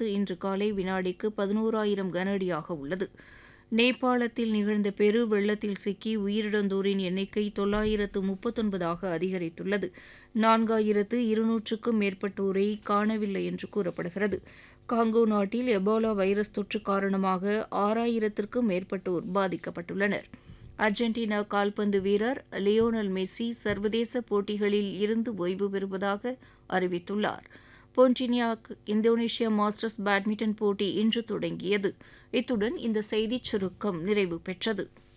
வரத்து இன்று காலை வினாடிக்கு பதினோராயிரம் கன அடியாக உள்ளது நேபாளத்தில் நிகழ்ந்த பெரு வெள்ளத்தில் சிக்கி உயிரிழந்தோரின் எண்ணிக்கை தொள்ளாயிரத்து முப்பத்தொன்பதாக அதிகரித்துள்ளது நான்காயிரத்து இருநூற்றுக்கும் மேற்பட்டோரை காணவில்லை என்று கூறப்படுகிறது காங்கோ நாட்டில் எபோலா வைரஸ் தொற்று காரணமாக ஆறாயிரத்திற்கும் மேற்பட்டோர் பாதிக்கப்பட்டுள்ளனர் அர்ஜென்டினா கால்பந்து வீரர் லியோனல் மெஸ்ஸி சர்வதேச போட்டிகளில் இருந்து ஓய்வு பெறுவதாக அறிவித்துள்ளார் போன்டினியாக் இந்தோனேஷியா மாஸ்டர்ஸ் பேட்மிண்டன் போட்டி இன்று தொடங்கியது இத்துடன் இந்த செய்திச் சுருக்கம் நிறைவு பெற்றது